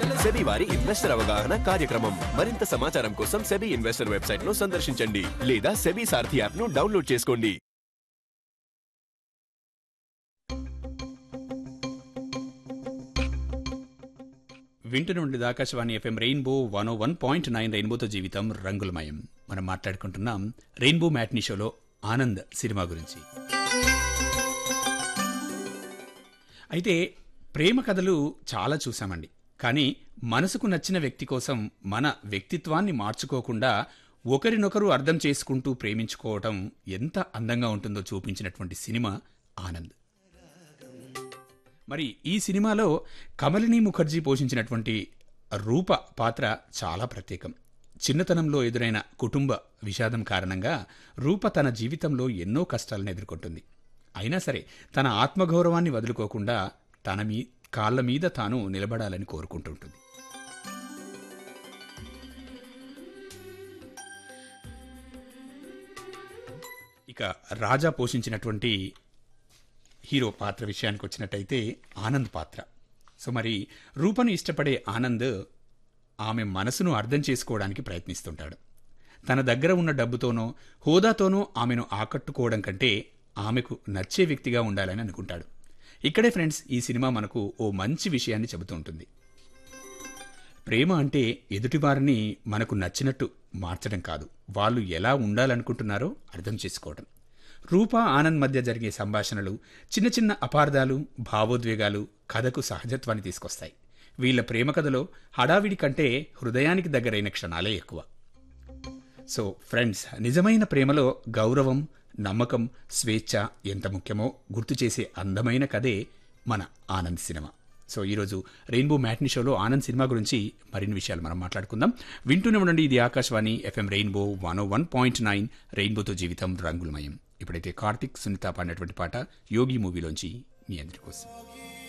SEBI వారి investor అవగాహన కార్యక్రమం మరింత సమాచారం కోసం సెబీ ఇన్వెస్టర్ వెబ్సైట్ ను సందర్శించండి లేదా సెబీ సారథి యాప్ ను డౌన్లోడ్ చేసుకోండి వింటున్న Akashvani FM rainbow one one point nine రెయిన్బోతో జీవితం రంగులమయం మనం మాట్లాడుకుంటున్నాం రెయిన్బో మ్యాట్నీ షోలో ఆనంద్ సినిమా గురించి అయితే ప్రేమ కథలు చాలా చూసామండి కానీ మనసుకు నచ్చిన వ్యక్తి కోసం మన వ్యక్తిత్వాన్ని మార్చుకోకుండా ఒకరినొకరు అర్థం చేసుకుంటూ ప్రేమించుకోవటం ఎంత అందంగా ఉంటుందో చూపించినటువంటి సినిమా ఆనంద్ మరి ఈ సినిమాలో కమలిని ముఖర్జీ పోషించినటువంటి రూప పాత్ర చాలా ప్రత్యేకం చిన్నతనంలో ఎదురైన కుటుంబ విషాదం కారణంగా రూప తన జీవితంలో ఎన్నో కష్టాలను ఎదుర్కొంటుంది అయినా సరే తన ఆత్మగౌరవాన్ని వదులుకోకుండా తన మీ కాళ్ళ మీద తాను నిలబడాలని కోరుకుంటుంటుంది ఇక రాజా పోషించినటువంటి హీరో పాత్ర విషయానికి వచ్చినట్టయితే ఆనంద్ పాత్ర సో మరి రూపను ఇష్టపడే ఆనంద్ ఆమె మనసును అర్థం చేసుకోవడానికి ప్రయత్నిస్తుంటాడు తన దగ్గర ఉన్న డబ్బుతోనో హోదాతోనో ఆమెను ఆకట్టుకోవడం కంటే ఆమెకు నచ్చే వ్యక్తిగా ఉండాలని అనుకుంటాడు ఇక్కడే ఫ్రెండ్స్ ఈ సినిమా మనకు ఓ మంచి విషయాన్ని చెబుతూ ఉంటుంది ప్రేమ అంటే ఎదుటివారిని మనకు నచ్చినట్టు మార్చడం కాదు వాళ్ళు ఎలా ఉండాలనుకుంటున్నారో అర్థం చేసుకోవడం రూప ఆనంద్ మధ్య జరిగే సంభాషణలు చిన్న చిన్న అపార్థాలు భావోద్వేగాలు కథకు సహజత్వాన్ని తీసుకొస్తాయి వీళ్ళ ప్రేమ కథలో హడావిడి కంటే హృదయానికి దగ్గరైన క్షణాలే ఎక్కువ సో ఫ్రెండ్స్ నిజమైన ప్రేమలో గౌరవం నమ్మకం స్వేచ్ఛ ఎంత ముఖ్యమో గుర్తు చేసే అందమైన కథే మన ఆనంద్ సినిమా సో ఈరోజు రెయిన్బో మ్యాట్ని షోలో ఆనంద్ సినిమా గురించి మరిన్ని విషయాలు మనం మాట్లాడుకుందాం వింటూనే ఉండండి ఇది Akashvani FM rainbow one one point nine రెయిన్బోతో జీవితం రంగులమయం ఇప్పుడైతే కార్తిక్ సునీత పాడినటువంటి పాట యోగి మూవీలోంచి మీ అందరి కోసం